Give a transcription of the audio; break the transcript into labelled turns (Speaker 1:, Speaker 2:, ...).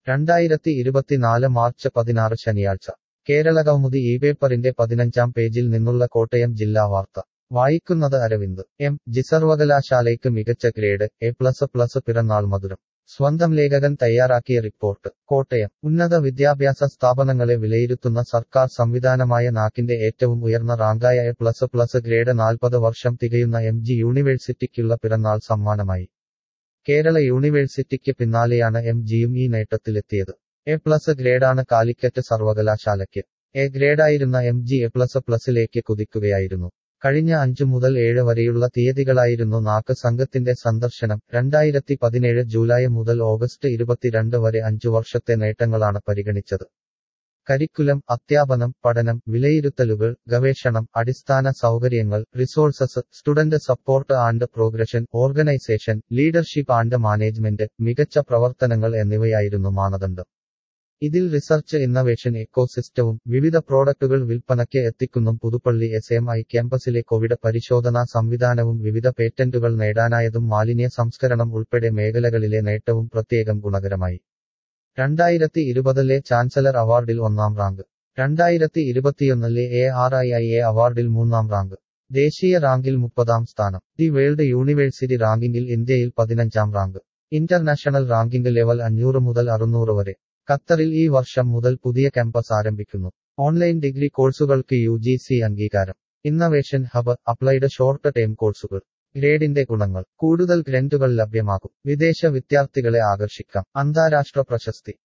Speaker 1: രണ്ടായിരത്തി ഇരുപത്തിനാല് മാർച്ച് പതിനാറ് ശനിയാഴ്ച കേരളകൗമുദി ഈ പേപ്പറിന്റെ പതിനഞ്ചാം പേജിൽ നിന്നുള്ള കോട്ടയം ജില്ലാ വാർത്ത വായിക്കുന്നത് അരവിന്ദ് എം ജി സർവകലാശാലയ്ക്ക് മികച്ച ഗ്രേഡ് എ പ്ലസ് പ്ലസ് പിറന്നാൾ മധുരം സ്വന്തം ലേഖകൻ തയ്യാറാക്കിയ റിപ്പോർട്ട് കോട്ടയം ഉന്നത വിദ്യാഭ്യാസ സ്ഥാപനങ്ങളെ വിലയിരുത്തുന്ന സർക്കാർ സംവിധാനമായ നാക്കിന്റെ ഏറ്റവും ഉയർന്ന റാങ്കായ എ പ്ലസ് പ്ലസ് ഗ്രേഡ് നാൽപ്പത് വർഷം തികയുന്ന എം ജി യൂണിവേഴ്സിറ്റിക്കുള്ള പിറന്നാൾ സമ്മാനമായി കേരള യൂണിവേഴ്സിറ്റിക്ക് പിന്നാലെയാണ് എം ജിയും ഈ നേട്ടത്തിലെത്തിയത് എ പ്ലസ് ഗ്രേഡാണ് കാലിക്കറ്റ് സർവകലാശാലയ്ക്ക് എ ഗ്രേഡായിരുന്ന എം ജി എ പ്ലസ് പ്ലസിലേക്ക് കുതിക്കുകയായിരുന്നു കഴിഞ്ഞ അഞ്ചു മുതൽ ഏഴ് വരെയുള്ള തീയതികളായിരുന്നു നാക്ക് സംഘത്തിന്റെ സന്ദർശനം രണ്ടായിരത്തി പതിനേഴ് ജൂലൈ മുതൽ ഓഗസ്റ്റ് ഇരുപത്തിരണ്ട് വരെ അഞ്ചു വർഷത്തെ നേട്ടങ്ങളാണ് പരിഗണിച്ചത് കരിക്കുലം അധ്യാപനം പഠനം വിലയിരുത്തലുകൾ ഗവേഷണം അടിസ്ഥാന സൗകര്യങ്ങൾ resources student support and progression organisation leadership and management മികച്ച പ്രവർത്തനങ്ങൾ എന്നിവയായിരുന്നു മാനദണ്ഡം ഇതിൽ റിസർച്ച് ഇന്നവേഷൻ എക്കോസിസ്റ്റവും വിവിധ പ്രോഡക്റ്റുകൾ വിൽപ്പനയ്ക്ക് എത്തിക്കുന്നതും പുതുപ്പള്ളി എസ് എം ഐ ക്യാമ്പസിലെ കോവിഡ് പരിശോധനാ സംവിധാനവും വിവിധ പേറ്റന്റുകൾ നേടാനായതും മാലിന്യ സംസ്കരണം ഉൾപ്പെടെ മേഖലകളിലെ നേട്ടവും പ്രത്യേകം ഗുണകരമായി രണ്ടായിരത്തി ഇരുപതിലെ ചാൻസലർ അവാർഡിൽ ഒന്നാം റാങ്ക് രണ്ടായിരത്തി ഇരുപത്തിയൊന്നിലെ A R I I A അവാർഡിൽ മൂന്നാം റാങ്ക് ദേശീയ റാങ്കിൽ മുപ്പതാം സ്ഥാനം ദി വേൾഡ് യൂണിവേഴ്സിറ്റി റാങ്കിങ്ങിൽ ഇന്ത്യയിൽ പതിനഞ്ചാം റാങ്ക് ഇന്റർനാഷണൽ റാങ്കിംഗ് ലെവൽ അഞ്ഞൂറ് മുതൽ അറുന്നൂറ് വരെ ഖത്തറിൽ ഈ വർഷം മുതൽ പുതിയ ക്യാമ്പസ് ആരംഭിക്കുന്നു ഓൺലൈൻ ഡിഗ്രി കോഴ്സുകൾക്ക് യു ജി സി അംഗീകാരം innovation hub applied short time കോഴ്സുകൾ ഗ്രേഡിന്റെ ഗുണങ്ങൾ കൂടുതൽ ഗ്രന്റുകൾ ലഭ്യമാകും വിദേശ വിദ്യാർത്ഥികളെ ആകർഷിക്കാം അന്താരാഷ്ട്ര പ്രശസ്തി